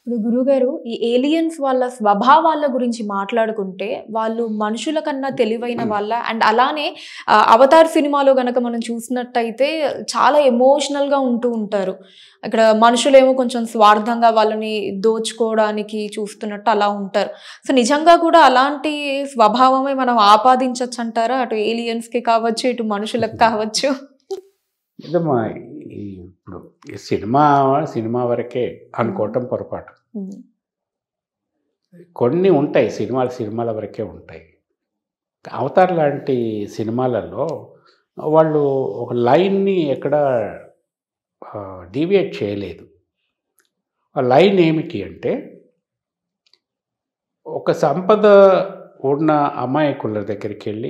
ఇప్పుడు గురుగారు ఈ ఏలియన్స్ వాళ్ళ స్వభావాల గురించి మాట్లాడుకుంటే వాళ్ళు మనుషుల కన్నా తెలివైన వాళ్ళ అండ్ అలానే ఆ, అవతార్ సినిమాలో గనక మనం చూసినట్టయితే చాలా ఎమోషనల్ గా ఉంటూ ఉంటారు ఇక్కడ మనుషులేమో కొంచెం స్వార్థంగా వాళ్ళని దోచుకోవడానికి చూస్తున్నట్టు అలా ఉంటారు సో నిజంగా కూడా అలాంటి స్వభావమే మనం ఆపాదించవచ్చు అంటారా అటు ఏలియన్స్ కి కావచ్చు ఇటు మనుషులకు కావచ్చు ఇదమ్మా ఈ ఇప్పుడు ఈ సినిమా సినిమా వరకే అనుకోవటం పొరపాటు ఉమ్, కొన్ని ఉంటాయి సినిమాలు సినిమాల వరకే ఉంటాయి అవతార్ లాంటి సినిమాలలో వాళ్ళు ఒక లైన్ని ఎక్కడ డీవియేట్ చేయలేదు ఆ లైన్ ఏమిటి అంటే ఒక సంపద ఉన్న అమాయకుల దగ్గరికి వెళ్ళి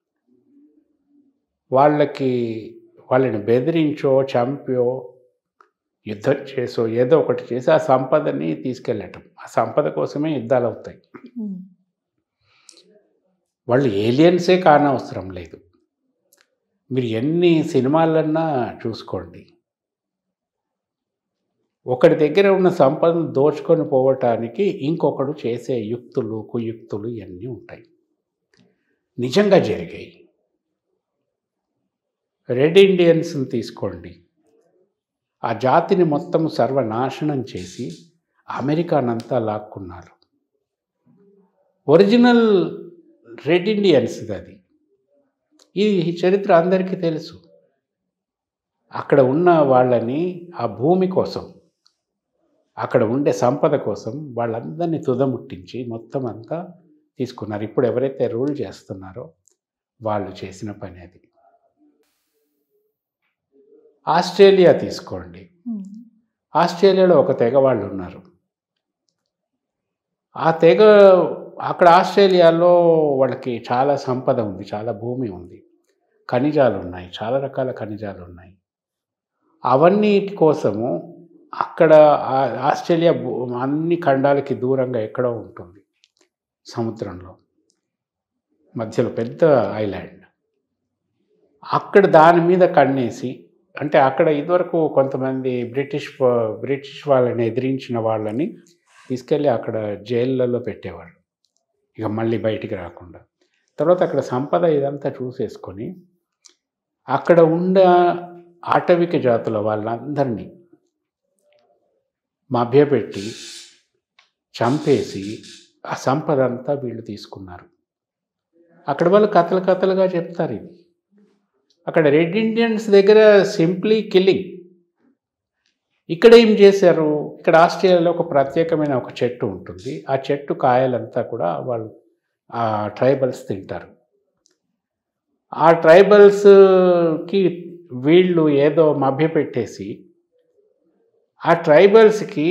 వాళ్ళకి వాళ్ళని బెదిరించో చంపో యుద్ధం చేసో ఏదో ఒకటి చేసి ఆ సంపదని తీసుకెళ్ళటం ఆ సంపద కోసమే యుద్ధాలు అవుతాయి ఉమ్, వాళ్ళు ఏలియన్సే కానవసరం లేదు మీరు ఎన్ని సినిమాలన్నా చూసుకోండి ఒకటి దగ్గర ఉన్న సంపదను దోచుకొని పోవటానికి ఇంకొకడు చేసే యుక్తులు కుయుక్తులు ఇవన్నీ ఉంటాయి నిజంగా జరిగాయి రెడ్ ఇండియన్స్ని తీసుకోండి ఆ జాతిని మొత్తం సర్వనాశనం చేసి అమెరికానంతా లాక్కున్నారు ఒరిజినల్ రెడ్ ఇండియన్స్ అది ఈ చరిత్ర అందరికీ తెలుసు అక్కడ ఉన్న వాళ్ళని ఆ భూమి కోసం అక్కడ ఉండే సంపద కోసం వాళ్ళందరినీ తుదముట్టించి మొత్తం అంతా తీసుకున్నారు ఇప్పుడు ఎవరైతే రూల్ చేస్తున్నారో వాళ్ళు చేసిన పని అది ఆస్ట్రేలియా తీసుకోండి ఉమ్, ఆస్ట్రేలియాలో ఒక తెగ వాళ్ళు ఉన్నారు ఆ తెగ అక్కడ ఆస్ట్రేలియాలో వాళ్ళకి చాలా సంపద ఉంది చాలా భూమి ఉంది ఖనిజాలు ఉన్నాయి చాలా రకాల ఖనిజాలు ఉన్నాయి అవన్నిటి కోసము అక్కడ ఆ- ఆస్ట్రేలియా భూ- అన్ని ఖండాలకి దూరంగా ఎక్కడో ఉంటుంది సముద్రంలో మధ్యలో పెద్ద ఐలాండ్ అక్కడ దాని మీద కన్నేసి అంటే అక్కడ ఇదివరకు కొంతమంది బ్రిటిష్ వా- బ్రిటిష్ వాళ్ళని ఎదిరించిన వాళ్ళని తీసుకెళ్ళి అక్కడ జైళ్ళలో పెట్టేవాళ్ళు ఇక మళ్ళీ బయటికి రాకుండా తర్వాత అక్కడ సంపద ఇదంతా చూసేసుకొని అక్కడ ఉన్న ఆటవిక జాతుల వాళ్ళందరినీ మభ్యపెట్టి చంపేసి ఆ సంపద అంతా వీళ్ళు తీసుకున్నారు అక్కడ వాళ్ళు కథలు కథలుగా చెప్తారు ఇది అక్కడ రెడ్ ఇండియన్స్ దగ్గర సింప్లీ కిల్లింగ్ ఇక్కడ ఏం చేశారు ఇక్కడ ఆస్ట్రేలియాలో ఒక ప్రత్యేకమైన ఒక చెట్టు ఉంటుంది ఆ చెట్టు కాయలంతా కూడా వాళ్ళు ఆ ట్రైబల్స్ తింటారు ఆ ట్రైబల్స్కి వీళ్ళు ఏదో మభ్యపెట్టేసి ఆ ట్రైబల్స్కి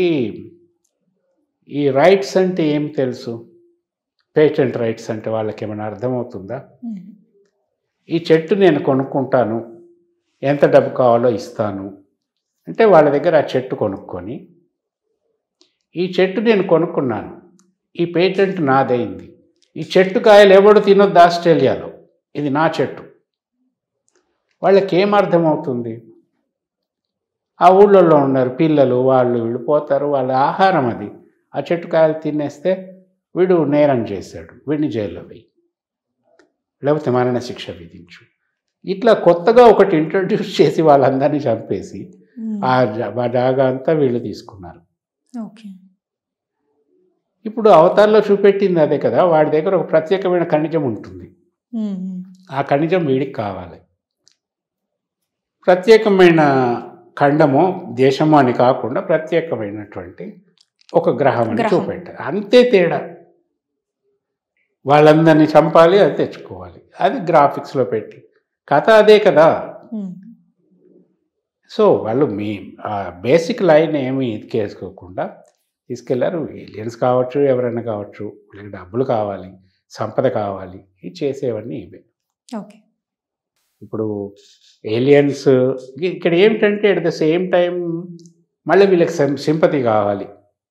ఈ రైట్స్ అంటే ఏం తెలుసు పేటెంట్ రైట్స్ అంటే వాళ్ళకి ఏమైనా అర్థమవుతుందా ఉమ్, ఈ చెట్టు నేను కొనుక్కుంటాను ఎంత డబ్బు కావాలో ఇస్తాను అంటే వాళ్ళ దగ్గర ఆ చెట్టు కొనుక్కొని ఈ చెట్టు నేను కొనుక్కున్నాను ఈ పేటెంట్ నాదైంది ఈ చెట్టు కాయలు ఎవడు తినొద్దు ఆస్ట్రేలియాలో ఇది నా చెట్టు వాళ్ళకి ఏం అర్థమవుతుంది ఆ ఊళ్ళల్లో ఉన్నారు పిల్లలు వాళ్ళు వీళ్ళు పోతారు వాళ్ళ ఆహారం అది ఆ చెట్టు కాయలు తినేస్తే వీడు నేరం చేశాడు వీడిని జైల్లో వెయ్యి లేకపోతే మరణ శిక్ష విధించు ఇట్లా కొత్తగా ఒకటి ఇంట్రడ్యూస్ చేసి వాళ్ళందరినీ చంపేసి ఉమ్, ఆ జా- ఆ జాగా అంతా వీళ్ళు తీసుకున్నారు ఓకే ఇప్పుడు అవతార్లో చూపెట్టింది అదే కదా వాడి దగ్గర ఒక ప్రత్యేకమైన ఖనిజం ఉంటుంది ఉమ్, ఉమ్, ఆ ఖనిజం వీడికి కావాలి ప్రత్యేకమైన ఖండము దేశము అని కాకుండా ప్రత్యేకమైనటువంటి ఒక గ్రహం అని గ్రహం. చూపెట్టారు అంతే తేడా వాళ్ళందరినీ చంపాలి అది తెచ్చుకోవాలి అది గ్రాఫిక్స్లో పెట్టి కథ అదే కదా ఉమ్, సో వాళ్ళు మీ బేసిక్ లైన్ ఏమి ఎత్తికేసుకోకుండా తీసుకెళ్లారు ఏలియన్స్ కావచ్చు ఎవరైనా కావచ్చు వీళ్ళకి డబ్బులు కావాలి సంపద కావాలి ఇది చేసేవన్నీ ఇవే ఓకే ఇప్పుడు ఏలియన్స్ ఇక్కడ ఏమిటంటే అట్ ద సేమ్ టైం మళ్ళీ వీళ్ళకి సింపతి కావాలి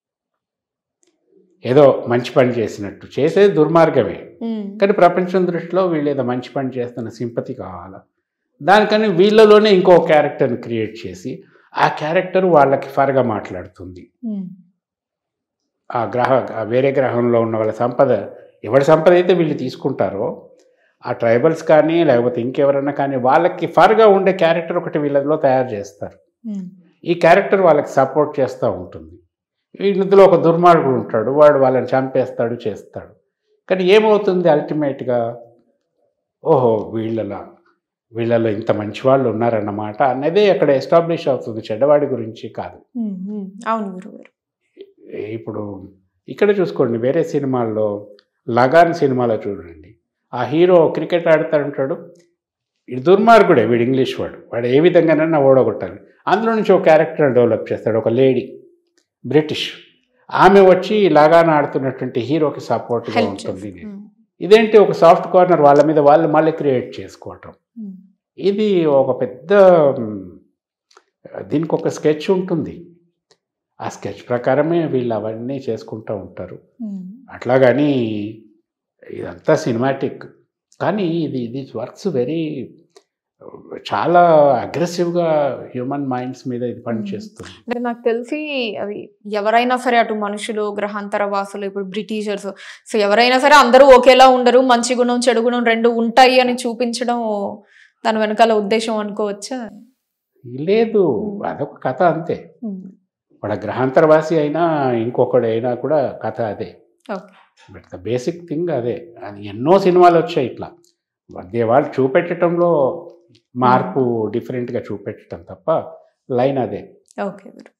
ఏదో మంచి పని చేసినట్టు చేసేది దుర్మార్గమే ఉమ్, కానీ ప్రపంచం దృష్టిలో వీళ్ళు ఏదో మంచి పని చేస్తున్న సింపతి కావాలా దానికని వీళ్ళలోనే ఇంకో క్యారెక్టర్ని క్రియేట్ చేసి ఆ క్యారెక్టర్ వాళ్ళకి ఫర్గా మాట్లాడుతుంది ఉమ్, ఆ గ్రహ ఆ వేరే గ్రహంలో ఉన్న వాళ్ళ సంపద ఎవరి సంపద అయితే వీళ్ళు తీసుకుంటారో ఆ ట్రైబల్స్ కానీ లేకపోతే ఇంకెవరన్నా కానీ వాళ్ళకి ఫర్గా ఉండే క్యారెక్టర్ ఒకటి వీళ్ళలో తయారు చేస్తారు ఉమ్, ఈ క్యారెక్టర్ వాళ్ళకి సపోర్ట్ చేస్తూ ఉంటుంది ఇందులో ఒక దుర్మార్గుడు ఉంటాడు వాడు వాళ్ళని చంపేస్తాడు చేస్తాడు కానీ ఏమవుతుంది అల్టిమేట్గా ఓహో వీళ్ళలా వీళ్ళలో ఇంత మంచి వాళ్ళు ఉన్నారన్నమాట అన్నదే అక్కడ ఎస్టాబ్లిష్ అవుతుంది చెడ్డవాడి గురించి కాదు ఉమ్, ఉమ్. అవును గురుగారు ఇప్పుడు ఇక్కడ చూసుకోండి వేరే సినిమాల్లో లగాన్ సినిమాలో చూడండి ఆ హీరో క్రికెట్ ఆడుతాడంటాడు ఇది దుర్మార్గుడే వీడు ఇంగ్లీష్ వాడు వాడు ఏ విధంగానైనా ఓడగొట్టాలి అందులో నుంచి ఒక క్యారెక్టర్ డెవలప్ చేస్తాడు ఒక లేడీ బ్రిటిష్ ఆమె వచ్చి లగాన్ ఆడుతున్నటువంటి హీరోకి సపోర్ట్గా హెల్ప్ ఉంటుంది చేసి ఉమ్, ఇదేంటి ఒక సాఫ్ట్ కార్నర్ వాళ్ళ మీద వాళ్ళు మళ్ళీ క్రియేట్ చేసుకోవటం ఉమ్, ఇది ఒక పెద్ద మ్, దీనికి ఒక స్కెచ్ ఉంటుంది ఆ స్కెచ్ ప్రకారమే వీళ్ళు అవన్నీ చేసుకుంటూ ఉంటారు ఉమ్. అట్లాగని ఇదంతా సినిమాటిక్ కానీ ఇది ఇది వర్క్స్ వెరీ చాలా అగ్రెసివ్గా హ్యూమన్ మైండ్స్ మీద ఇది పనిచేస్తుంది అంటే నాకు తెలిసి అవి ఎవరైనా సరే అటు మనుషులు గ్రహాంతర వాసులు ఇప్పుడు బ్రిటిషర్స్ సో ఎవరైనా సరే అందరూ ఒకేలా ఉండరు మంచి గుణం చెడు గుణం రెండు ఉంటాయి అని చూపించడం దాని వెనకాల ఉద్దేశం అనుకోవచ్చా లేదు అదొక కథ అంతే ఉమ్, వాడు గ్రహాంతరవాసి అయినా ఇంకొకడు అయినా కూడా కథ అదే okay but the basic thing అదే అది ఎన్నో సినిమాలు వచ్చాయి ఇట్లా మధ్య వాళ్ళు చూపెట్టడంలో మార్పు డిఫరెంట్గా చూపెట్టడం తప్ప లైన్ అదే ఓకే గురు